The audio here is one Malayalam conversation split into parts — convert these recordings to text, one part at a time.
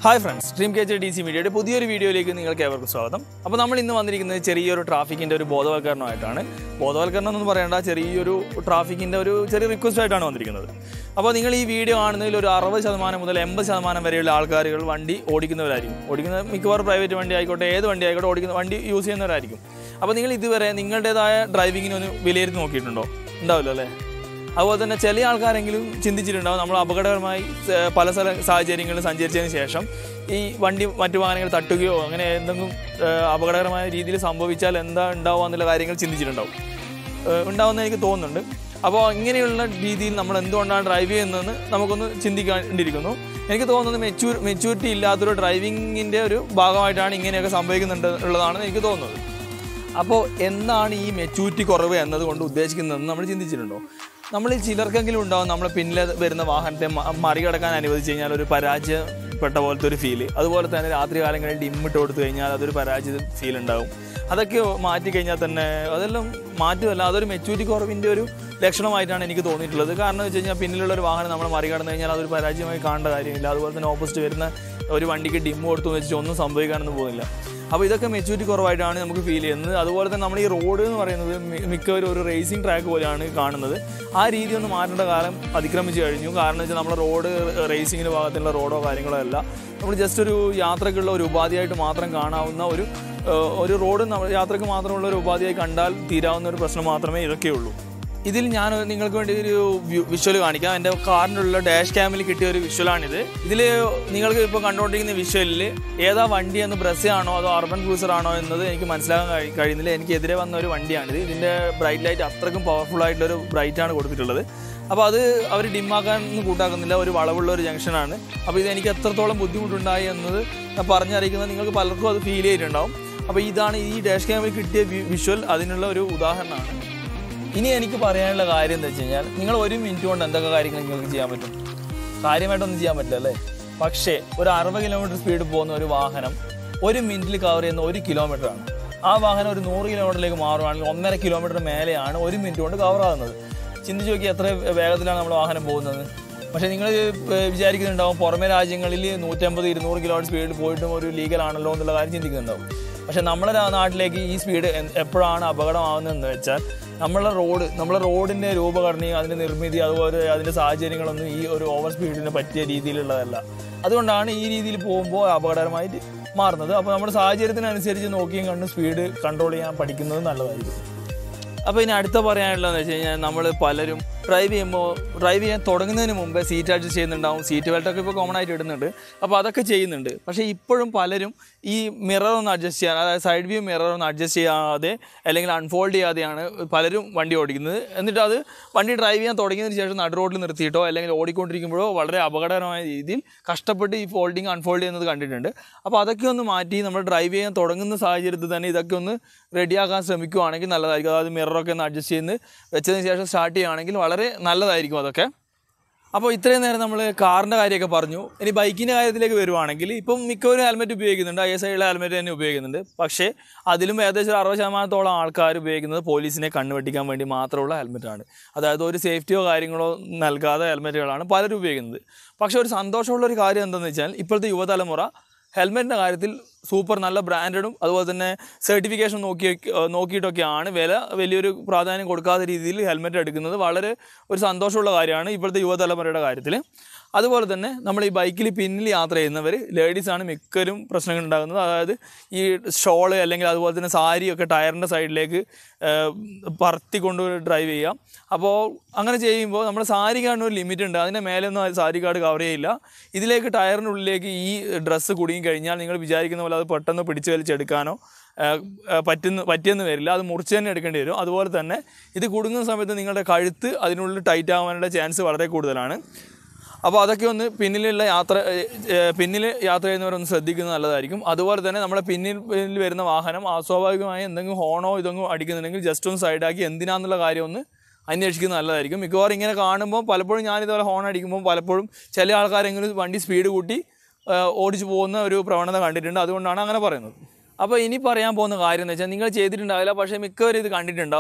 hi friends dream catcher D C മീഡിയയുടെ പുതിയൊരു വീഡിയോയിലേക്ക് നിങ്ങൾക്ക് ഏവർക്കും സ്വാഗതം അപ്പോൾ നമ്മൾ ഇന്ന് വന്നിരിക്കുന്നത് ചെറിയൊരു ട്രാഫിക്കിൻ്റെ ഒരു ബോധവൽക്കരണമായിട്ടാണ് ബോധവൽക്കരണം എന്ന് പറയേണ്ട ചെറിയൊരു ട്രാഫിക്കിൻ്റെ ഒരു ചെറിയ റിക്വസ്റ്റ് ആയിട്ടാണ് വന്നിരിക്കുന്നത് അപ്പോൾ നിങ്ങൾ ഈ വീഡിയോ കാണുന്നതിൽ ഒരു അറുപത് ശതമാനം മുതൽ എൺപത് ശതമാനം വരെയുള്ള ആൾക്കാരുകൾ വണ്ടി ഓടിക്കുന്നവരായിരിക്കും ഓടിക്കുന്ന മിക്കവാറും പ്രൈവറ്റ് വണ്ടി ആയിക്കോട്ടെ ഏത് വണ്ടി ആയിക്കോട്ടെ ഓടിക്കുന്ന വണ്ടി യൂസ് ചെയ്യുന്നവരായിരിക്കും അപ്പോൾ നിങ്ങൾ ഇതുവരെ നിങ്ങളുടേതായ ഡ്രൈവിങ്ങിന് ഒന്ന് വിലയിരുത്തി നോക്കിയിട്ടുണ്ടോ ഉണ്ടാവില്ല അല്ലേ അതുപോലെ തന്നെ ചില ആൾക്കാരെങ്കിലും ചിന്തിച്ചിട്ടുണ്ടാവും നമ്മൾ അപകടകരമായി ഏർ, പല സ്ഥല സാഹചര്യങ്ങളിൽ സഞ്ചരിച്ചതിന് ശേഷം ഈ വണ്ടി മറ്റു വാഹനങ്ങൾ തട്ടുകയോ അങ്ങനെ എന്തെങ്കിലും ഏർ, അപകടകരമായ രീതിയിൽ സംഭവിച്ചാൽ എന്താ ഉണ്ടാവുക എന്നുള്ള കാര്യങ്ങൾ ചിന്തിച്ചിട്ടുണ്ടാവും ഏർ, ഉണ്ടാവുമെന്ന് എനിക്ക് തോന്നുന്നുണ്ട് അപ്പോൾ ഇങ്ങനെയുള്ള രീതിയിൽ നമ്മൾ എന്തുകൊണ്ടാണ് ഡ്രൈവ് ചെയ്യുന്നതെന്ന് നമുക്കൊന്ന് ചിന്തിക്കേണ്ടിയിരിക്കുന്നു എനിക്ക് തോന്നുന്നത് മെച്യൂർ മെച്യൂരിറ്റി ഇല്ലാത്തൊരു ഡ്രൈവിങ്ങിൻ്റെ ഒരു ഭാഗമായിട്ടാണ് ഇങ്ങനെയൊക്കെ സംഭവിക്കുന്നുണ്ട് ഉള്ളതാണ് എനിക്ക് തോന്നുന്നത് അപ്പോൾ എന്താണ് ഈ മെച്യൂരിറ്റി കുറവ് എന്നതുകൊണ്ട് ഉദ്ദേശിക്കുന്നതെന്ന് നമ്മൾ ചിന്തിച്ചിട്ടുണ്ടോ നമ്മൾ ചിലർക്കെങ്കിലും ഉണ്ടാവും നമ്മൾ പിന്നിൽ വരുന്ന വാഹനത്തെ മ- മറികടക്കാൻ അനുവദിച്ച് കഴിഞ്ഞാൽ ഒരു പരാജയപ്പെട്ട പോലത്തെ ഒരു ഫീല് അതുപോലെ തന്നെ രാത്രി കാലങ്ങളിൽ ഡിമ്മിട്ട് കൊടുത്തു കഴിഞ്ഞാൽ അതൊരു പരാജയ ഫീൽ ഉണ്ടാവും അതൊക്കെ മാറ്റി കഴിഞ്ഞാൽ തന്നെ അതെല്ലാം മാറ്റുമല്ല അതൊരു മെച്യൂരിറ്റി കുറവിൻ്റെ ഒരു ലക്ഷണമായിട്ടാണ് എനിക്ക് തോന്നിയിട്ടുള്ളത് കാരണം എന്ന് വെച്ച് കഴിഞ്ഞാൽ പിന്നിലുള്ള ഒരു വാഹനം നമ്മൾ മറികടന്നു കഴിഞ്ഞാൽ അതൊരു പരാജയമായി കാണേണ്ട കാര്യമില്ല അതുപോലെ തന്നെ ഓപ്പോസിറ്റ് വരുന്ന ഒരു വണ്ടിക്ക് ഡിമ്മ് കൊടുത്തു എന്ന് വെച്ചിട്ട് ഒന്നും സംഭവിക്കാനൊന്നും പോകുന്നില്ല അപ്പോൾ ഇതൊക്കെ മെച്യൂരിറ്റി കുറവായിട്ടാണ് നമുക്ക് ഫീൽ ചെയ്യുന്നത് അതുപോലെ തന്നെ നമ്മൾ ഈ റോഡ് എന്ന് പറയുന്നത് മി- മിക്കവരും ഒരു റേസിംഗ് ട്രാക്ക് പോലെയാണ് കാണുന്നത് ആ രീതി ഒന്ന് മാറ്റേണ്ട കാലം അതിക്രമിച്ച് കഴിഞ്ഞു കാരണം വെച്ചാൽ നമ്മുടെ റോഡ് റേസിങ്ങിന് ഭാഗത്തുള്ള റോഡോ കാര്യങ്ങളോ അല്ല നമ്മൾ ജസ്റ്റ് ഒരു യാത്രക്കുള്ള ഒരു ഉപാധിയായിട്ട് മാത്രം കാണാവുന്ന ഒരു ഏഹ്, ഒരു റോഡ് നമ്മ- യാത്രക്ക് മാത്രമുള്ള ഒരു ഉപാധിയായി കണ്ടാൽ തീരാവുന്ന ഒരു പ്രശ്നം മാത്രമേ ഇതൊക്കെയുള്ളൂ ഇതിൽ ഞാൻ നിങ്ങൾക്ക് വേണ്ടി ഒരു വിഷ്വൽ കാണിക്കാം എൻ്റെ കാറിനുള്ള ഡാഷ് ക്യാമിൽ കിട്ടിയ ഒരു വിഷ്വലാണിത് ഇതിൽ നിങ്ങൾക്ക് ഇപ്പോൾ കണ്ടുകൊണ്ടിരിക്കുന്ന വിഷ്വലിൽ ഏതാ വണ്ടി എന്ന് ബ്രസ് ആണോ അതോ അർബൻ ക്രൂസർ ആണോ എന്നത് എനിക്ക് മനസ്സിലാക്കാൻ കഴി- കഴിയുന്നില്ല എനിക്കെതിരെ വന്ന ഒരു വണ്ടിയാണിത് ഇതിൻ്റെ ബ്രൈറ്റ് ലൈറ്റ് അത്രയ്ക്കും പവർഫുൾ ആയിട്ടുള്ളൊരു ബ്രൈറ്റ് ആണ് കൊടുത്തിട്ടുള്ളത് അപ്പോൾ അത് അവർ ഡിമ്മാക്കാൻ ഒന്നും കൂട്ടാക്കുന്നില്ല ഒരു വളവുള്ള ഒരു ജംഗ്ഷനാണ് അപ്പോൾ ഇത് എനിക്ക് എത്രത്തോളം ബുദ്ധിമുട്ടുണ്ടായി എന്നത് ഞാൻ പറഞ്ഞറിയിക്കുന്നത് നിങ്ങൾക്ക് പലർക്കും അത് ഫീൽ ചെയ്തിട്ടുണ്ടാവും അപ്പോൾ ഇതാണ് ഈ ഡാഷ് ക്യാമിൽ കിട്ടിയ വിഷ്വൽ അതിനുള്ള ഒരു ഉദാഹരണമാണ് ഇനി എനിക്ക് പറയാനുള്ള കാര്യം എന്താ വെച്ച് കഴിഞ്ഞാൽ നിങ്ങൾ ഒരു മിനിറ്റ് കൊണ്ട് എന്തൊക്കെ കാര്യങ്ങൾ നിങ്ങൾക്ക് ചെയ്യാൻ പറ്റും കാര്യമായിട്ടൊന്നും ചെയ്യാൻ പറ്റില്ല അല്ലേ പക്ഷേ ഒരു അറുപത് കിലോമീറ്റർ സ്പീഡ് പോകുന്ന ഒരു വാഹനം ഒരു മിനിറ്റിൽ കവർ ചെയ്യുന്ന ഒരു കിലോമീറ്റർ ആണ് ആ വാഹനം ഒരു നൂറ് കിലോമീറ്ററിലേക്ക് മാറുകയാണെങ്കിൽ ഒന്നര കിലോമീറ്റർ മേലെയാണ് ഒരു മിനിറ്റ് കൊണ്ട് കവർ ആകുന്നത് ചിന്തിച്ച് നോക്കി എത്ര വേഗത്തിലാണ് നമ്മൾ വാഹനം പോകുന്നത് പക്ഷേ നിങ്ങൾ വിചാരിക്കുന്നുണ്ടാവും പുറമെ രാജ്യങ്ങളിൽ നൂറ്റമ്പത് ഇരുന്നൂറ് കിലോമീറ്റർ സ്പീഡിൽ പോയിട്ടും ഒരു ലീഗൽ ആണല്ലോ എന്നുള്ള കാര്യം ചിന്തിക്കുന്നുണ്ടാവും പക്ഷെ നമ്മുടെ രാ- നാട്ടിലേക്ക് ഈ സ്പീഡ് എ- എപ്പോഴാണ് അപകടമാകുന്നതെന്ന് വെച്ചാൽ നമ്മളെ റോഡ് നമ്മളെ റോഡിൻ്റെ രൂപഘടനയും അതിൻ്റെ നിർമ്മിതി അതുപോലെ അതിൻ്റെ സാഹചര്യങ്ങളൊന്നും ഈ ഒരു ഓവർ സ്പീഡിന് പറ്റിയ രീതിയിലുള്ളതല്ല അതുകൊണ്ടാണ് ഈ രീതിയിൽ പോകുമ്പോൾ അപകടകരമായിട്ട് മാറുന്നത് അപ്പോൾ നമ്മുടെ സാഹചര്യത്തിനനുസരിച്ച് നോക്കിയും കണ്ട് സ്പീഡ് കൺട്രോൾ ചെയ്യാൻ പഠിക്കുന്നത് നല്ലതായിരിക്കും അപ്പോൾ ഇനി അടുത്ത പറയാനുള്ളതെന്ന് വെച്ച് കഴിഞ്ഞാൽ നമ്മൾ പലരും ഡ്രൈവ് ചെയ്യുമ്പോൾ ഡ്രൈവ് ചെയ്യാൻ തുടങ്ങുന്നതിന് മുമ്പേ സീറ്റ് അഡ്ജസ്റ്റ് ചെയ്യുന്നുണ്ടാവും സീറ്റ് ബെൽറ്റൊക്കെ ഇപ്പോൾ കോമൺ ആയിട്ട് ഇടുന്നുണ്ട് അപ്പോൾ അതൊക്കെ ചെയ്യുന്നുണ്ട് പക്ഷേ ഇപ്പോഴും പലരും ഈ മിറർ ഒന്ന് അഡ്ജസ്റ്റ് ചെയ്യാൻ അതായത് സൈഡ് വ്യൂ മിറർ ഒന്ന് അഡ്ജസ്റ്റ് ചെയ്യാതെ അല്ലെങ്കിൽ അൺഫോൾഡ് ചെയ്യാതെയാണ് പലരും വണ്ടി ഓടിക്കുന്നത് എന്നിട്ട് അത് വണ്ടി ഡ്രൈവ് ചെയ്യാൻ തുടങ്ങിയതിന് ശേഷം നടു റോഡിൽ നിർത്തിയിട്ടോ അല്ലെങ്കിൽ ഓടിക്കൊണ്ടിരിക്കുമ്പോഴോ വളരെ അപകടകരമായ രീതിയിൽ കഷ്ടപ്പെട്ട് ഈ ഫോൾഡിങ് അൺഫോൾഡ് ചെയ്യുന്നത് കണ്ടിട്ടുണ്ട് അപ്പോൾ അതൊക്കെ ഒന്ന് മാറ്റി നമ്മൾ ഡ്രൈവ് ചെയ്യാൻ തുടങ്ങുന്ന സാഹചര്യത്തിൽ തന്നെ ഇതൊക്കെ ഒന്ന് റെഡിയാക്കാൻ ശ്രമിക്കുകയാണെങ്കിൽ നല്ലതായിരിക്കും അതായത് മിററൊക്കെ ഒന്ന് അഡ്ജസ്റ്റ് ചെയ്ത് വെച്ചതിന് ശേഷം സ്റ്റാർട്ട് ചെയ്യുകയാണെങ്കിൽ വളരെ നല്ലതായിരിക്കും അതൊക്കെ അപ്പോൾ ഇത്രയും നേരം നമ്മൾ കാറിൻ്റെ കാര്യമൊക്കെ പറഞ്ഞു ഇനി ബൈക്കിൻ്റെ കാര്യത്തിലേക്ക് വരുവാണെങ്കിൽ ഇപ്പം മിക്കവരും ഹെൽമെറ്റ് ഉപയോഗിക്കുന്നുണ്ട് ഐ എസ് ഐയുള്ള ഹെൽമെറ്റ് തന്നെ ഉപയോഗിക്കുന്നുണ്ട് പക്ഷേ അതിലും ഏകദേശം ഒരു അറുപത് ശതമാനത്തോളം ആൾക്കാർ ഉപയോഗിക്കുന്നത് പോലീസിനെ കണ്ണുവെട്ടിക്കാൻ വേണ്ടി മാത്രമുള്ള ഹെൽമെറ്റാണ് അതായത് ഒരു സേഫ്റ്റിയോ കാര്യങ്ങളോ നൽകാതെ ഹെൽമെറ്റുകളാണ് പലരും ഉപയോഗിക്കുന്നത് പക്ഷേ ഒരു സന്തോഷമുള്ള ഒരു കാര്യം എന്താണെന്ന് വെച്ചാൽ ഇപ്പോഴത്തെ യുവതലമുറ ഹെൽമെറ്റിൻ്റെ കാര്യത്തിൽ സൂപ്പർ നല്ല ബ്രാൻഡഡും അതുപോലെ തന്നെ സർട്ടിഫിക്കേഷൻ നോക്കി നോക്കിയിട്ടൊക്കെയാണ് വില വലിയൊരു പ്രാധാന്യം കൊടുക്കാത്ത രീതിയിൽ ഹെൽമെറ്റ് എടുക്കുന്നത് വളരെ ഒരു സന്തോഷമുള്ള കാര്യമാണ് ഇപ്പോഴത്തെ യുവതലമുറയുടെ കാര്യത്തിൽ അതുപോലെ തന്നെ നമ്മൾ ഈ ബൈക്കിൽ പിന്നിൽ യാത്ര ചെയ്യുന്നവർ ലേഡീസാണ് മിക്കവരും പ്രശ്നങ്ങൾ ഉണ്ടാകുന്നത് അതായത് ഈ ഷോള് അല്ലെങ്കിൽ അതുപോലെ തന്നെ സാരിയൊക്കെ ടയറിൻ്റെ സൈഡിലേക്ക് പറത്തിക്കൊണ്ട് ഡ്രൈവ് ചെയ്യാം അപ്പോൾ അങ്ങനെ ചെയ്യുമ്പോൾ നമ്മുടെ സാരി കാർഡിന് ഒരു ലിമിറ്റ് ഉണ്ട് അതിൻ്റെ മേലെ ഒന്നും സാരി കാർഡ് കവർ ചെയ്യില്ല ഇതിലേക്ക് ടയറിനുള്ളിലേക്ക് ഈ ഡ്രസ്സ് കുടുങ്ങി കഴിഞ്ഞാൽ നിങ്ങൾ വിചാരിക്കുന്ന പോലെ അത് പെട്ടെന്ന് പിടിച്ചു വലിച്ചെടുക്കാനോ ആ, ആ, പറ്റുന്ന പറ്റിയെന്ന് വരില്ല അത് മുറിച്ച് തന്നെ എടുക്കേണ്ടി വരും അതുപോലെ തന്നെ ഇത് കുടുങ്ങുന്ന സമയത്ത് നിങ്ങളുടെ കഴുത്ത് അതിനുള്ളിൽ ടൈറ്റ് ആവാനുള്ള ചാൻസ് വളരെ കൂടുതലാണ് അപ്പോൾ അതൊക്കെ ഒന്ന് പിന്നിലുള്ള യാത്ര ഏ, ഏ, പിന്നിൽ യാത്ര ചെയ്യുന്നവരൊന്ന് ശ്രദ്ധിക്കുന്നത് നല്ലതായിരിക്കും അതുപോലെ തന്നെ നമ്മുടെ പിന്നിൽ പിന്നിൽ വരുന്ന വാഹനം അസ്വാഭാവികമായി എന്തെങ്കിലും ഹോണോ ഇതൊന്നും അടിക്കുന്നുണ്ടെങ്കിൽ ജസ്റ്റ് ഒന്ന് സൈഡാക്കി എന്തിനാന്നുള്ള കാര്യം ഒന്ന് അന്വേഷിക്കുന്നത് നല്ലതായിരിക്കും മിക്കവാറും ഇങ്ങനെ കാണുമ്പോൾ പലപ്പോഴും ഞാനിതുപോലെ ഹോൺ അടിക്കുമ്പോൾ പലപ്പോഴും ചില ആൾക്കാരെങ്കിലും വണ്ടി സ്പീഡ് കൂട്ടി ആ, ഓടിച്ചു പോകുന്ന ഒരു പ്രവണത കണ്ടിട്ടുണ്ട് അതുകൊണ്ടാണ് അങ്ങനെ പറയുന്നത് അപ്പോൾ ഇനി പറയാൻ പോകുന്ന കാര്യം എന്ന് വെച്ചാൽ നിങ്ങൾ ചെയ്തിട്ടുണ്ടാവില്ല പക്ഷേ മിക്കവരും ഇത് കണ്ടിട്ടുണ്ടാവും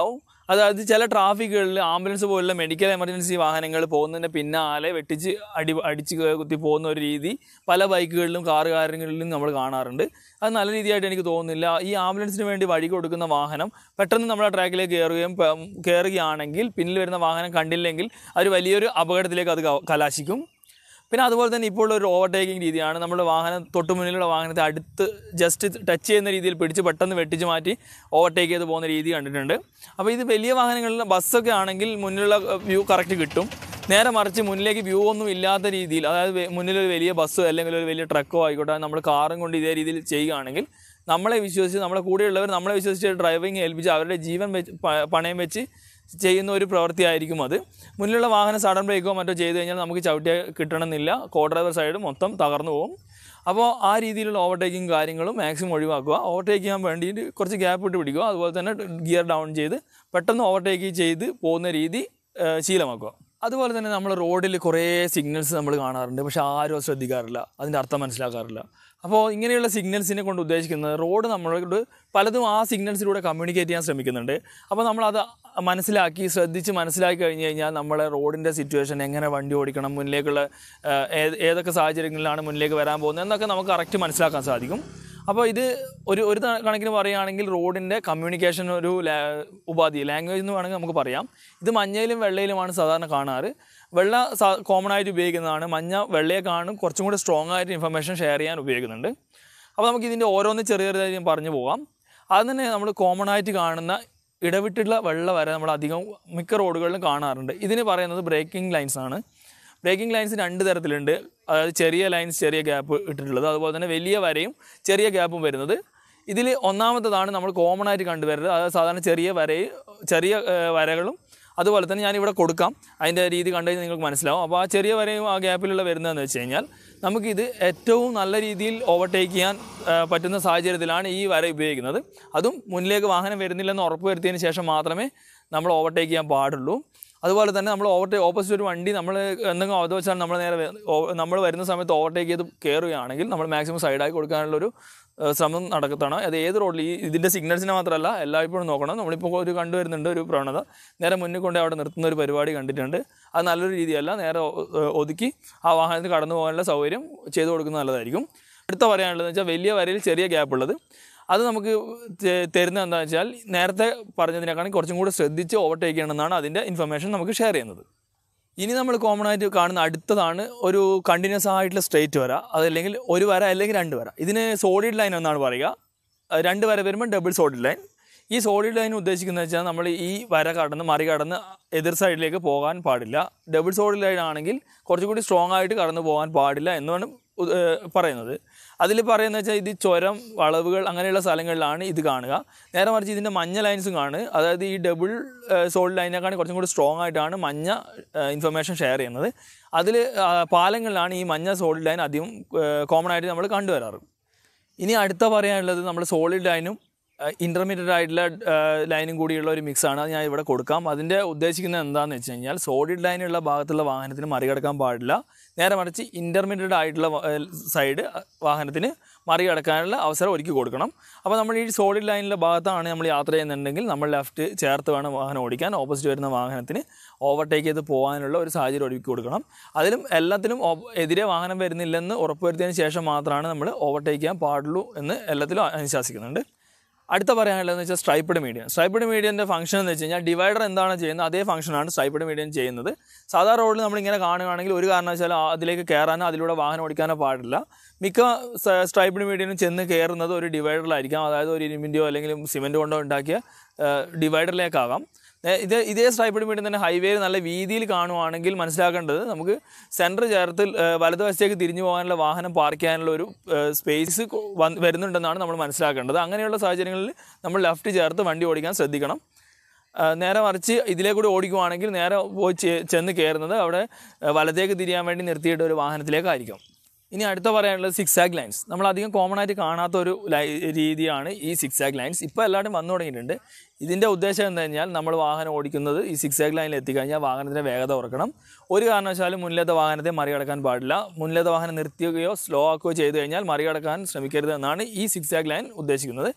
അതായത് ചില ട്രാഫിക്കുകളിൽ ആംബുലൻസ് പോലുള്ള മെഡിക്കൽ എമർജൻസി വാഹനങ്ങൾ പോകുന്നതിന് പിന്നാലെ വെട്ടിച്ച് അടി അടിച്ച് കുത്തി പോകുന്ന ഒരു രീതി പല ബൈക്കുകളിലും കാറുകാരങ്ങളിലും നമ്മൾ കാണാറുണ്ട് അത് നല്ല രീതിയായിട്ട് എനിക്ക് തോന്നുന്നില്ല ഈ ആംബുലൻസിന് വേണ്ടി വഴി കൊടുക്കുന്ന വാഹനം പെട്ടെന്ന് നമ്മൾ ആ ട്രാക്കിലേക്ക് കയറുകയും പ- കയറുകയാണെങ്കിൽ പിന്നിൽ വരുന്ന വാഹനം കണ്ടില്ലെങ്കിൽ അത് വലിയൊരു അപകടത്തിലേക്ക് അത് ക- കലാശിക്കും പിന്നെ അതുപോലെ തന്നെ ഇപ്പോൾ ഒരു ഓവർടേക്കിംഗ് രീതിയാണ് നമ്മൾ വാഹനം തൊട്ട് മുന്നിലുള്ള വാഹനത്തെ അടുത്ത് ജസ്റ്റ് ടച്ച് ചെയ്യുന്ന രീതിയിൽ പിടിച്ച് പെട്ടെന്ന് വെട്ടിച്ച് മാറ്റി ഓവർടേക്ക് ചെയ്ത് പോകുന്ന രീതി കണ്ടിട്ടുണ്ട് അപ്പോൾ ഇത് വലിയ വാഹനങ്ങളിൽ ബസ്സൊക്കെ ആണെങ്കിൽ മുന്നിലുള്ള വ്യൂ കറക്റ്റ് കിട്ടും നേരെ മറിച്ച് മുന്നിലേക്ക് വ്യൂ ഒന്നും ഇല്ലാത്ത രീതിയിൽ അതായത് വെ- മുന്നിലൊരു വലിയ ബസ്സോ അല്ലെങ്കിൽ ഒരു വലിയ ട്രക്കോ ആയിക്കോട്ടെ നമ്മൾ കാറും കൊണ്ട് ഇതേ രീതിയിൽ ചെയ്യുകയാണെങ്കിൽ നമ്മളെ വിശ്വസിച്ച് നമ്മളെ കൂടെയുള്ളവർ നമ്മളെ വിശ്വസിച്ച് ഡ്രൈവിംഗ് ഏൽപ്പിച്ച് അവരുടെ ജീവൻ വെച്ച് പ- പണയം വെച്ച് ചെയ്യുന്ന ഒരു പ്രവൃത്തിയായിരിക്കും അത് മുന്നിലുള്ള വാഹനം സഡൻ ബ്രേക്കോ മറ്റോ ചെയ്ത് കഴിഞ്ഞാൽ നമുക്ക് ചവിട്ടിയാൽ കിട്ടണമെന്നില്ല കോ ഡ്രൈവർ സൈഡ് മൊത്തം തകർന്നു പോകും അപ്പോൾ ആ രീതിയിലുള്ള ഓവർടേക്കിംഗ് കാര്യങ്ങളും മാക്സിമം ഒഴിവാക്കുക ഓവർടേക്ക് ചെയ്യാൻ വേണ്ടിയിട്ട് കുറച്ച് ഗ്യാപ്പ് ഇട്ട് പിടിക്കുക അതുപോലെ തന്നെ ഗിയർ ഡൗൺ ചെയ്ത് പെട്ടെന്ന് ഓവർടേക്ക് ചെയ്ത് പോകുന്ന രീതി ഏഹ്, ശീലമാക്കുക അതുപോലെ തന്നെ നമ്മൾ റോഡിൽ കുറേ സിഗ്നൽസ് നമ്മൾ കാണാറുണ്ട് പക്ഷെ ആരും അത് ശ്രദ്ധിക്കാറില്ല അതിൻ്റെ അർത്ഥം മനസ്സിലാക്കാറില്ല അപ്പോൾ ഇങ്ങനെയുള്ള സിഗ്നൽസിനെ കൊണ്ട് ഉദ്ദേശിക്കുന്നത് റോഡ് നമ്മളോട് പലതും ആ സിഗ്നൽസിലൂടെ കമ്മ്യൂണിക്കേറ്റ് ചെയ്യാൻ ശ്രമിക്കുന്നുണ്ട് അപ്പോൾ നമ്മളത് മനസ്സിലാക്കി ശ്രദ്ധിച്ച് മനസ്സിലാക്കി കഴിഞ്ഞ് കഴിഞ്ഞാൽ നമ്മളെ റോഡിൻ്റെ സിറ്റുവേഷൻ എങ്ങനെ വണ്ടി ഓടിക്കണം മുന്നിലേക്കുള്ള ഏഹ്, ഏത് ഏതൊക്കെ സാഹചര്യങ്ങളിലാണ് മുന്നിലേക്ക് വരാൻ പോകുന്നത് എന്നൊക്കെ നമുക്ക് കറക്റ്റ് മനസ്സിലാക്കാൻ സാധിക്കും അപ്പോൾ ഇത് ഒരു ഒരു ത- കണക്കിന് പറയുകയാണെങ്കിൽ റോഡിൻ്റെ കമ്മ്യൂണിക്കേഷൻ ഒരു ലാ ഉപാധി ലാംഗ്വേജ് എന്ന് വേണമെങ്കിൽ നമുക്ക് പറയാം ഇത് മഞ്ഞയിലും വെള്ളയിലുമാണ് സാധാരണ കാണാറ് വെള്ള കോമൺ ആയിട്ട് ഉപയോഗിക്കുന്നതാണ് മഞ്ഞ വെള്ളയെ കാണും കുറച്ചും കൂടി സ്ട്രോങ് ആയിട്ട് ഇൻഫർമേഷൻ ഷെയർ ചെയ്യാൻ ഉപയോഗിക്കുന്നുണ്ട് അപ്പോൾ നമുക്ക് ഇതിൻ്റെ ഓരോന്ന് ചെറിയ ചെറിയതായി ഞാൻ പറഞ്ഞു പോകാം അത് തന്നെ നമ്മൾ കോമൺ ആയിട്ട് കാണുന്ന ഇടവിട്ടുള്ള വെള്ള വര നമ്മൾ അധികം മിക്ക റോഡുകളിലും കാണാറുണ്ട് ഇതിന് പറയുന്നത് ബ്രേക്കിംഗ് ലൈൻസ് ആണ് ബ്രേക്കിംഗ് ലൈൻസ് രണ്ട് തരത്തിലുണ്ട് അതായത് ചെറിയ ലൈൻസ് ചെറിയ ഗ്യാപ്പ് ഇട്ടിട്ടുള്ളത് അതുപോലെ തന്നെ വലിയ വരയും ചെറിയ ഗ്യാപ്പും വരുന്നത് ഇതിൽ ഒന്നാമത്തതാണ് നമ്മൾ കോമൺ ആയിട്ട് കണ്ടുവരുന്നത് അതായത് സാധാരണ ചെറിയ വരയും ചെറിയ ഏഹ്, വരകളും അതുപോലെ തന്നെ ഞാനിവിടെ കൊടുക്കാം അതിൻ്റെ രീതി കണ്ടു കഴിഞ്ഞാൽ നിങ്ങൾക്ക് മനസ്സിലാവും അപ്പോൾ ആ ചെറിയ വരയും ആ ഗ്യാപ്പിലുള്ള വരുന്നതെന്ന് വെച്ച് കഴിഞ്ഞാൽ നമുക്കിത് ഏറ്റവും നല്ല രീതിയിൽ ഓവർടേക്ക് ചെയ്യാൻ ആ, പറ്റുന്ന സാഹചര്യത്തിലാണ് ഈ വര ഉപയോഗിക്കുന്നത് അതും മുന്നിലേക്ക് വാഹനം വരുന്നില്ലെന്ന് ഉറപ്പ് വരുത്തിയതിന് ശേഷം മാത്രമേ നമ്മൾ ഓവർടേക്ക് ചെയ്യാൻ പാടുള്ളൂ അതുപോലെ തന്നെ നമ്മൾ ഓവർടേ ഓപ്പോസിറ്റ് ഒരു വണ്ടി നമ്മൾ എന്തെങ്കിലും അവധ വെച്ചാൽ നമ്മൾ നേരെ നമ്മൾ വരുന്ന സമയത്ത് ഓവർടേക്ക് ചെയ്ത് കയറുകയാണെങ്കിൽ നമ്മൾ മാക്സിമം സൈഡായി കൊടുക്കാനുള്ളൊരു ഏഹ്, ശ്രമം നടത്തണം അത് ഏത് റോഡിൽ ഈ ഇതിൻ്റെ സിഗ്നൽസിനെ മാത്രമല്ല എല്ലായ്പ്പോഴും നോക്കണം നമ്മളിപ്പോൾ ഒരു കണ്ടുവരുന്നുണ്ട് ഒരു പ്രവണത നേരെ മുന്നിൽ കൊണ്ട് അവിടെ നിർത്തുന്ന ഒരു പരിപാടി കണ്ടിട്ടുണ്ട് അത് നല്ലൊരു രീതിയല്ല നേരെ ഒ- ഏഹ്, ഒതുക്കി ആ വാഹനത്തിൽ കടന്നു പോകാനുള്ള സൗകര്യം ചെയ്തു കൊടുക്കുന്നത് നല്ലതായിരിക്കും അടുത്ത പറയാനുള്ളതെന്ന് വെച്ചാൽ വലിയ വരയിൽ ചെറിയ ഗ്യാപ്പ് ഉള്ളത് അത് നമുക്ക് തെ- തരുന്നത് എന്താണെന്ന് വെച്ചാൽ നേരത്തെ പറഞ്ഞതിനേക്കാളും കുറച്ചും കൂടി ശ്രദ്ധിച്ച് ഓവർടേക്ക് ചെയ്യണമെന്നാണ് അതിൻ്റെ ഇൻഫർമേഷൻ നമുക്ക് ഷെയർ ചെയ്യുന്നത് ഇനി നമ്മൾ കോമൺ ആയിട്ട് കാണുന്ന അടുത്തതാണ് ഒരു കണ്ടിന്യൂസ് ആയിട്ടുള്ള സ്ട്രേറ്റ് വര അതല്ലെങ്കിൽ ഒരു വര അല്ലെങ്കിൽ രണ്ട് വര ഇതിന് സോളിഡ് ലൈൻ എന്നാണ് പറയുക അത് രണ്ട് വര വരുമ്പോൾ ഡബിൾ സോളിഡ് ലൈൻ ഈ സോളിഡ് ലൈൻ ഉദ്ദേശിക്കുന്നത് വെച്ചാൽ നമ്മൾ ഈ വര കടന്ന് മറികടന്ന് എതിർ സൈഡിലേക്ക് പോകാൻ പാടില്ല ഡബിൾ സോളിഡ് ലൈൻ ആണെങ്കിൽ കുറച്ചുകൂടി സ്ട്രോങ് ആയിട്ട് കടന്നു പോകാൻ പാടില്ല എന്നാണ് ഉ- ഏഹ് പറയുന്നത് അതിൽ പറയുന്നത് വെച്ചാൽ ഇത് ചുരം വളവുകൾ അങ്ങനെയുള്ള സ്ഥലങ്ങളിലാണ് ഇത് കാണുക നേരെ മറിച്ച് ഇതിൻ്റെ മഞ്ഞ ലൈൻസും കാണുക അതായത് ഈ ഡബിൾ സോളിഡ് ലൈനേക്കാണ് കുറച്ചും കൂടി സ്ട്രോങ് ആയിട്ടാണ് മഞ്ഞ ഇൻഫർമേഷൻ ഷെയർ ചെയ്യുന്നത് അതിൽ പാലങ്ങളിലാണ് ഈ മഞ്ഞ സോളിഡ് ലൈൻ അധികം കോമൺ ആയിട്ട് നമ്മൾ കണ്ടുവരാറ് ഇനി അടുത്ത പറയാനുള്ളത് നമ്മൾ സോളിഡ് ലൈനും ഇൻ്റർമീഡിയറ്റ് ആയിട്ടുള്ള ലൈനും കൂടിയുള്ള ഒരു മിക്സാണ് അത് ഞാൻ ഇവിടെ കൊടുക്കാം അതിൻ്റെ ഉദ്ദേശിക്കുന്നത് എന്താണെന്ന് വെച്ച് കഴിഞ്ഞാൽ സോളിഡ് ലൈനുള്ള ഭാഗത്തുള്ള വാഹനത്തിന് മറികടക്കാൻ പാടില്ല നേരെ മറിച്ച് ഇൻ്റർമീഡിയറ്റ് ആയിട്ടുള്ള സൈഡ് വാഹനത്തിന് മറികടക്കാനുള്ള അവസരം ഒരുക്കി കൊടുക്കണം അപ്പോൾ നമ്മൾ ഈ സോളിഡ് ലൈനിലെ ഭാഗത്താണ് നമ്മൾ യാത്ര ചെയ്യുന്നുണ്ടെങ്കിൽ നമ്മൾ ലെഫ്റ്റ് ചേർത്ത് വേണം വാഹനം ഓടിക്കാൻ ഓപ്പോസിറ്റ് വരുന്ന വാഹനത്തിന് ഓവർടേക്ക് ചെയ്ത് പോകാനുള്ള ഒരു സാഹചര്യം ഒരുക്കി കൊടുക്കണം അതിലും എല്ലാത്തിലും ഓ- എതിരെ വാഹനം വരുന്നില്ലെന്ന് ഉറപ്പുവരുത്തിയതിന് ശേഷം മാത്രമാണ് നമ്മൾ ഓവർടേക്ക് ചെയ്യാൻ പാടുള്ളൂ എന്ന് എല്ലാത്തിലും അനുശാസിക്കുന്നുണ്ട് അടുത്ത പറയാനുള്ളതെന്ന് വെച്ചാൽ സ്ട്രൈപ്പഡ് മീഡിയൻ സ്ട്രൈപ്പഡ് മീഡിയൻ്റെ ഫംഗ്ഷൻ എന്ന് വെച്ച് കഴിഞ്ഞാൽ ഡിവൈഡർ എന്താണ് ചെയ്യുന്നത് അതേ ഫംഗ്ഷനാണ് സ്ട്രൈപ്പഡ് മീഡിയൻ ചെയ്യുന്നത് സാധാരണ റോഡിൽ നമ്മൾ ഇങ്ങനെ കാണുകയാണെങ്കിൽ ഒരു കാരണവശാലും ആ- അതിലേക്ക് കയറാനോ അതിലൂടെ വാഹനം ഓടിക്കാനോ പാടില്ല മിക്ക സ്ട്രൈപ്പഡ് മീഡിയനും ചെന്ന് കയറുന്നത് ഒരു ഡിവൈഡറിലായിരിക്കാം അതായത് ഒരു ഇരുമ്പിൻ്റെയോ അല്ലെങ്കിൽ സിമെൻറ്റ് കൊണ്ടോ ഉണ്ടാക്കിയ ഡിവൈഡറിലേക്കാകാം ഏ, ഇത് ഇതേ സ്ട്രൈപ്പഡ് മീഡിയം തന്നെ ഹൈവേയിൽ നല്ല വീതിയിൽ കാണുവാണെങ്കിൽ മനസ്സിലാക്കേണ്ടത് നമുക്ക് സെൻറ്റർ ചേർത്ത് ഏ, വലതുവശത്തേക്ക് തിരിഞ്ഞു പോകാനുള്ള വാഹനം പാർക്ക് ചെയ്യാനുള്ള ഒരു സ്പേസ് വരുന്നുണ്ടെന്നാണ് നമ്മൾ മനസ്സിലാക്കേണ്ടത് അങ്ങനെയുള്ള സാഹചര്യങ്ങളിൽ നമ്മൾ ലെഫ്റ്റ് ചേർത്ത് വണ്ടി ഓടിക്കാൻ ശ്രദ്ധിക്കണം ആ, നേരെ മറിച്ച് ഇതിലേ കൂടി ഓടിക്കുവാണെങ്കിൽ നേരെ പോയി ചെ- ചെന്ന് കയറുന്നത് അവിടെ ആ, വലത്തേക്ക് തിരിയാൻ വേണ്ടി നിർത്തിയിട്ട് ഒരു വാഹനത്തിലേക്കായിരിക്കും ഇനി അടുത്ത പറയാനുള്ളത് സിക്സ് ആഗ് ലൈൻസ് നമ്മൾ അധികം കോമൺ ആയിട്ട് കാണാത്ത ഒരു ലൈ രീതിയാണ് ഈ സിക്സ് ആഗ് ലൈൻസ് ഇപ്പോൾ എല്ലാവരും വന്നു തുടങ്ങിയിട്ടുണ്ട് ഇതിൻ്റെ ഉദ്ദേശം എന്താ കഴിഞ്ഞാൽ നമ്മൾ വാഹനം ഓടിക്കുന്നത് ഈ സിക്സ് ആഗ് ലൈനിൽ എത്തിക്കഴിഞ്ഞാൽ വാഹനത്തിൻ്റെ വേഗത കുറക്കണം ഒരു കാരണവശാലും മുന്നിലത്തെ വാഹനത്തെ മറികടക്കാൻ പാടില്ല മുന്നിലത്തെ വാഹനം നിർത്തുകയോ സ്ലോ ആക്കുകയോ ചെയ്തു കഴിഞ്ഞാൽ മറികടക്കാൻ ശ്രമിക്കരുത് എന്നാണ് ഈ സിക്സ് ആഗ് ലൈൻ ഉദ്ദേശിക്കുന്നത്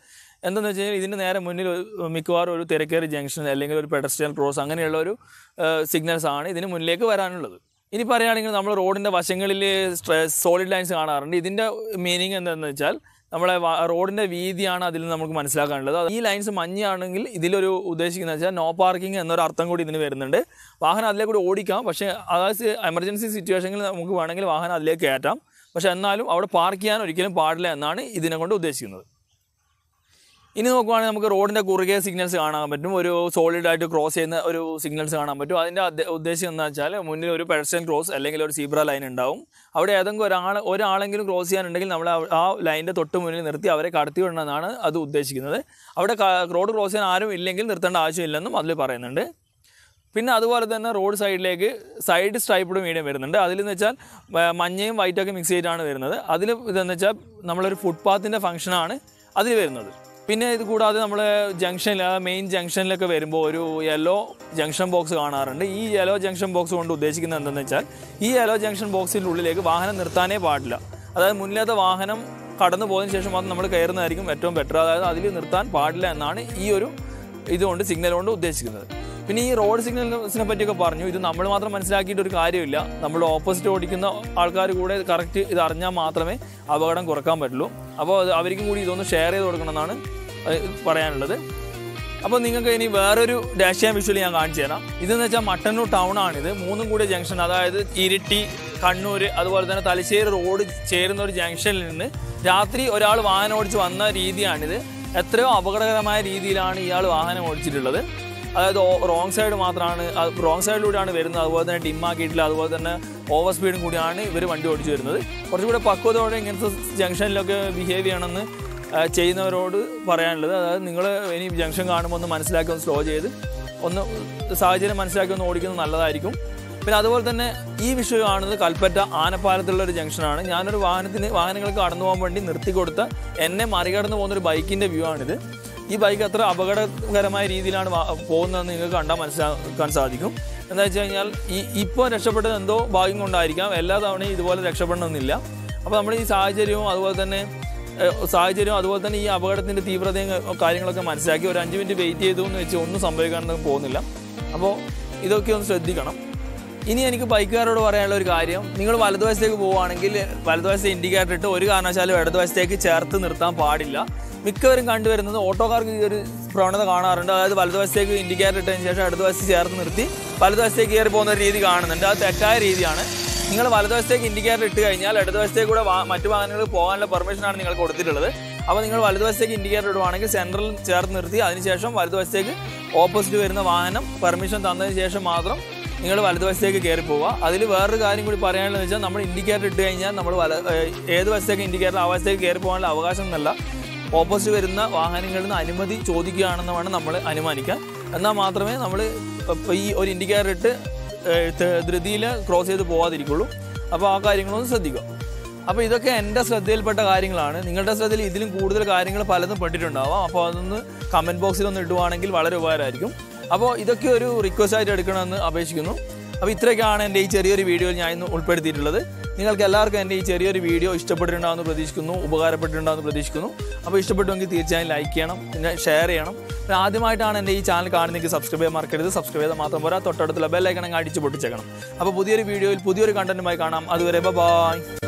എന്താണെന്ന് വെച്ച് കഴിഞ്ഞാൽ ഇതിൻ്റെ നേരെ മുന്നിൽ ഒരു- മിക്കവാറും ഒരു തിരക്കേറി ജംഗ്ഷൻ അല്ലെങ്കിൽ ഒരു പെഡസ്ട്രിയൽ ക്രോസ് അങ്ങനെയുള്ള ഒരു സിഗ്നൽസ് ആണ് ഇതിന് മുന്നിലേക്ക് വരാനുള്ളത് ഇനി പറയുകയാണെങ്കിൽ നമ്മൾ റോഡിൻ്റെ വശങ്ങളിൽ സോളിഡ് ലൈൻസ് കാണാറുണ്ട് ഇതിൻ്റെ മീനിങ് എന്താണെന്ന് വെച്ചാൽ നമ്മളെ വ- റോഡിൻ്റെ വീതിയാണ് അതിൽ നിന്ന് നമുക്ക് മനസ്സിലാക്കാനുള്ളത് അത് ഈ ലൈൻസ് മഞ്ഞാണെങ്കിൽ ഇതിലൊരു ഉദ്ദേശിക്കുന്നത് വെച്ചാൽ നോ പാർക്കിംഗ് എന്നൊരു അർത്ഥം കൂടി ഇതിന് വരുന്നുണ്ട് വാഹനം അതിലേക്ക് കൂടി ഓടിക്കാം പക്ഷേ അതായത് എമർജൻസി സിറ്റുവേഷനിൽ നമുക്ക് വേണമെങ്കിൽ വാഹനം അതിലേക്ക് കയറ്റാം പക്ഷേ എന്നാലും അവിടെ പാർക്ക് ചെയ്യാൻ ഒരിക്കലും പാടില്ല എന്നാണ് ഇതിനെ കൊണ്ട് ഉദ്ദേശിക്കുന്നത് ഇനി നോക്കുവാണെങ്കിൽ നമുക്ക് റോഡിൻ്റെ കുറുകെ സിഗ്നൽസ് കാണാൻ പറ്റും ഒരു സോളിഡ് ആയിട്ട് ക്രോസ് ചെയ്യുന്ന ഒരു സിഗ്നൽസ് കാണാൻ പറ്റും അതിൻ്റെ അദ്ദേ- ഉദ്ദേശം എന്താ വെച്ചാൽ മുന്നിൽ ഒരു പെഡസ്ട്രിയൻ ക്രോസ് അല്ലെങ്കിൽ ഒരു സീബ്ര ലൈൻ ഉണ്ടാവും അവിടെ ഏതെങ്കിലും ഒരാൾ ഒരാളെങ്കിലും ക്രോസ് ചെയ്യാനുണ്ടെങ്കിൽ നമ്മൾ ആ- ആ ലൈനിൻ്റെ തൊട്ട് മുന്നിൽ നിർത്തി അവരെ കടത്തി വിടണമെന്നാണ് അത് ഉദ്ദേശിക്കുന്നത് അവിടെ ക- റോഡ് ക്രോസ് ചെയ്യാൻ ആരും ഇല്ലെങ്കിൽ നിർത്തേണ്ട ആവശ്യമില്ലെന്നും അതിൽ പറയുന്നുണ്ട് പിന്നെ അതുപോലെ തന്നെ റോഡ് സൈഡിലേക്ക് സൈഡ് സ്ട്രൈപ്ഡ് മീഡിയം വരുന്നുണ്ട് അതിലെന്ന് വെച്ചാൽ മ- മഞ്ഞയും വൈറ്റൊക്കെ മിക്സ് ചെയ്തിട്ടാണ് വരുന്നത് അതിൽ ഇതെന്ന് വെച്ചാൽ നമ്മളൊരു ഫുട്പാത്തിൻ്റെ ഫംഗ്ഷനാണ് അതിൽ വരുന്നത് പിന്നെ ഇത് കൂടാതെ നമ്മൾ ജംഗ്ഷനിൽ മെയിൻ ജംഗ്ഷനിലൊക്കെ വരുമ്പോൾ ഒരു യെല്ലോ ജംഗ്ഷൻ ബോക്സ് കാണാറുണ്ട് ഈ യെല്ലോ ജംഗ്ഷൻ ബോക്സ് കൊണ്ട് ഉദ്ദേശിക്കുന്നത് എന്തെന്ന് വെച്ചാൽ ഈ യെല്ലോ ജംഗ്ഷൻ ബോക്സിൻ്റെ ഉള്ളിലേക്ക് വാഹനം നിർത്താനേ പാടില്ല അതായത് മുന്നിലത്തെ വാഹനം കടന്നു പോയതിനു ശേഷം മാത്രം നമ്മൾ കയറുന്നതായിരിക്കും ഏറ്റവും ബെറ്റർ അതായത് അതിൽ നിർത്താൻ പാടില്ല എന്നാണ് ഈ ഒരു ഇതുകൊണ്ട് സിഗ്നൽ കൊണ്ട് ഉദ്ദേശിക്കുന്നത് പിന്നെ ഈ റോഡ് സിഗ്നൽസിനെ പറ്റിയൊക്കെ പറഞ്ഞു ഇത് നമ്മൾ മാത്രം മനസ്സിലാക്കിയിട്ട് ഒരു കാര്യമില്ല നമ്മൾ ഓപ്പോസിറ്റ് ഓടിക്കുന്ന ആൾക്കാർ കൂടെ കറക്റ്റ് ഇത് അറിഞ്ഞാൽ മാത്രമേ അപകടം കുറക്കാൻ പറ്റുള്ളൂ അപ്പോൾ അത് അവർക്കും കൂടി ഇതൊന്ന് ഷെയർ ചെയ്ത് കൊടുക്കണമെന്നാണ് ഏഹ്, പറയാനുള്ളത് അപ്പോൾ നിങ്ങൾക്ക് ഇനി വേറൊരു ഡാഷ്യാൻ വിഷ്വൽ ഞാൻ കാണിച്ചു തരാം ഇതെന്ന് വെച്ചാൽ മട്ടന്നൂർ ടൗൺ ആണിത് മൂന്നും കൂടിയ ജംഗ്ഷൻ അതായത് ഇരിട്ടി കണ്ണൂർ അതുപോലെ തന്നെ തലശ്ശേരി റോഡ് ചേരുന്ന ഒരു ജംഗ്ഷനിൽ നിന്ന് രാത്രി ഒരാൾ വാഹനം ഓടിച്ച് വന്ന രീതിയാണിത് എത്രയോ അപകടകരമായ രീതിയിലാണ് ഇയാൾ വാഹനം ഓടിച്ചിട്ടുള്ളത് അതായത് റോങ് സൈഡ് മാത്രമാണ് റോങ് സൈഡിലൂടെയാണ് വരുന്നത് അതുപോലെ തന്നെ ഡിമ്മാക്കിയിട്ടില്ല അതുപോലെ തന്നെ ഓവർ സ്പീഡും കൂടിയാണ് ഇവർ വണ്ടി ഓടിച്ചു വരുന്നത് കുറച്ചുകൂടെ പക്വതയോടെ ഇങ്ങനത്തെ ജംഗ്ഷനിലൊക്കെ ബിഹേവ് ചെയ്യണമെന്ന് ആ, ചെയ്യുന്നവരോട് പറയാനുള്ളത് അതായത് നിങ്ങൾ ഇനി ജംഗ്ഷൻ കാണുമ്പോൾ ഒന്ന് മനസ്സിലാക്കി ഒന്ന് സ്ലോ ചെയ്ത് ഒന്ന് സാഹചര്യം മനസ്സിലാക്കി ഒന്ന് ഓടിക്കുന്നത് നല്ലതായിരിക്കും പിന്നെ അതുപോലെ തന്നെ ഈ വിഷയം കാണുന്നത് കൽപ്പറ്റ ആനപ്പാലത്തുള്ള ഒരു ജംഗ്ഷനാണ് ഞാനൊരു വാഹനത്തിന് വാഹനങ്ങൾക്ക് കടന്നു പോകാൻ വേണ്ടി നിർത്തി കൊടുത്ത എന്നെ മറികടന്ന് പോകുന്ന ഒരു ബൈക്കിൻ്റെ വ്യൂ ആണിത് ഈ ബൈക്ക് അത്ര അപകടകരമായ രീതിയിലാണ് വാ- പോകുന്നതെന്ന് നിങ്ങൾക്ക് കണ്ടാൽ മനസ്സിലാക്കാൻ സാധിക്കും എന്താ വെച്ച് കഴിഞ്ഞാൽ ഈ ഇപ്പോൾ രക്ഷപ്പെട്ടത് എന്തോ ഭാഗ്യം കൊണ്ടായിരിക്കാം എല്ലാ തവണയും ഇതുപോലെ രക്ഷപ്പെടണമെന്നില്ല അപ്പോൾ നമ്മൾ ഈ സാഹചര്യവും അതുപോലെ തന്നെ ഏഹ്, സാഹചര്യവും അതുപോലെ തന്നെ ഈ അപകടത്തിൻ്റെ തീവ്രതയും ഏഹ്, കാര്യങ്ങളൊക്കെ മനസ്സിലാക്കി ഒരു അഞ്ച് മിനിറ്റ് വെയിറ്റ് ചെയ്തു എന്ന് വെച്ച് ഒന്നും സംഭവിക്കാനൊന്നും പോകുന്നില്ല അപ്പോൾ ഇതൊക്കെ ഒന്ന് ശ്രദ്ധിക്കണം ഇനി എനിക്ക് ബൈക്കുകാരോട് പറയാനുള്ള ഒരു കാര്യം നിങ്ങൾ വലതുവശത്തേക്ക് പോവുകയാണെങ്കിൽ വലതുവശത്തെ ഇൻഡിക്കേറ്റർ ഇട്ട് ഒരു കാരണവശാലും ഇടതുവശത്തേക്ക് ചേർത്ത് നിർത്താൻ പാടില്ല മിക്കവരും കണ്ടുവരുന്നത് ഓട്ടോക്കാർക്ക് ഈ ഒരു പ്രവണത കാണാറുണ്ട് അതായത് വലതുവശത്തേക്ക് ഇൻഡിക്കേറ്റർ ഇട്ടതിന് ശേഷം ഇടതുവശത്ത് ചേർത്ത് നിർത്തി വലതുവശത്തേക്ക് കയറി പോകുന്ന ഒരു രീതി കാണുന്നുണ്ട് അത് തെറ്റായ രീതിയാണ് നിങ്ങൾ വലതുവശത്തേക്ക് ഇൻഡിക്കേറ്റർ ഇട്ട് കഴിഞ്ഞാൽ ഇടതുവശത്തേക്ക് കൂടെ വാ- മറ്റു വാഹനങ്ങൾ പോകാനുള്ള പെർമിഷനാണ് നിങ്ങൾ കൊടുത്തിട്ടുള്ളത് അപ്പോൾ നിങ്ങൾ വലതുവശത്തേക്ക് ഇൻഡിക്കേറ്റർ ഇടുവാണെങ്കിൽ സെൻട്രൽ ചേർത്ത് നിർത്തി അതിനുശേഷം വലതുവശത്തേക്ക് ഓപ്പോസിറ്റ് വരുന്ന വാഹനം പെർമിഷൻ തന്നതിന് ശേഷം മാത്രം നിങ്ങൾ വലതുവശത്തേക്ക് കയറി പോവുക അതിൽ വേറൊരു കാര്യം കൂടി പറയാനുള്ളത് വെച്ചാൽ നമ്മൾ ഇൻഡിക്കേറ്റർ ഇട്ട് കഴിഞ്ഞാൽ നമ്മൾ വല ഏഹ് ഏത് വശത്തേക്ക് ഇൻഡിക്കേറ്റർ ആ വശത്തേക്ക് കയറി പോകാനുള്ള അവകാശം എന്നല്ല ഓപ്പോസിറ്റ് വരുന്ന വാഹനങ്ങളിൽ നിന്ന് അനുമതി ചോദിക്കുകയാണെന്ന് വേണം നമ്മൾ അനുമാനിക്കാൻ എന്നാൽ മാത്രമേ നമ്മൾ ഈ ഒരു ഇൻഡിക്കേറ്റർ ഇട്ട് ധൃതിയിൽ ക്രോസ് ചെയ്ത് പോകാതിരിക്കുള്ളൂ അപ്പോൾ ആ കാര്യങ്ങളൊന്ന് ശ്രദ്ധിക്കുക അപ്പോൾ ഇതൊക്കെ എൻ്റെ ശ്രദ്ധയിൽപ്പെട്ട കാര്യങ്ങളാണ് നിങ്ങളുടെ ശ്രദ്ധയിൽ ഇതിലും കൂടുതൽ കാര്യങ്ങൾ പലതും പെട്ടിട്ടുണ്ടാവാം അപ്പോൾ അതൊന്ന് കമൻറ്റ് ബോക്സിൽ ഒന്ന് ഇടുവാണെങ്കിൽ വളരെ ഉപകാരമായിരിക്കും അപ്പോൾ ഇതൊക്കെ ഒരു റിക്വസ്റ്റ് ആയിട്ട് എടുക്കണമെന്ന് അപേക്ഷിക്കുന്നു അപ്പോൾ ഇത്രയൊക്കെയാണ് എൻ്റെ ഈ ചെറിയൊരു വീഡിയോയിൽ ഞാൻ ഇന്ന് ഉൾപ്പെടുത്തിയിട്ടുള്ളത് നിങ്ങൾക്ക് എല്ലാവർക്കും എൻ്റെ ഈ ചെറിയൊരു വീഡിയോ ഇഷ്ടപ്പെട്ടിട്ടുണ്ടാകുമെന്ന് പ്രതീക്ഷിക്കുന്നു ഉപകാരപ്പെട്ടിട്ടുണ്ടാകുമെന്ന് പ്രതീക്ഷിക്കുന്നു അപ്പോൾ ഇഷ്ടപ്പെട്ടുവെങ്കിൽ തീർച്ചയായും ലൈക്ക് ചെയ്യണം പിന്നെ ഷെയർ ചെയ്യണം പിന്നെ ആദ്യമായിട്ടാണ് എൻ്റെ ഈ ചാനൽ കാണുന്നെങ്കിൽ സബ്സ്ക്രൈബ് ചെയ്യാൻ മറക്കരുത് സബ്സ്ക്രൈബ് ചെയ്താൽ മാത്രം പോരാ തൊട്ടടുത്തുള്ള ബെല്ലൈക്കണം അടിച്ച് പൊട്ടിച്ചേക്കണം അപ്പോൾ പുതിയൊരു വീഡിയോയിൽ പുതിയൊരു കണ്ടന്റുമായി കാണാം അതുവരെ ബൈ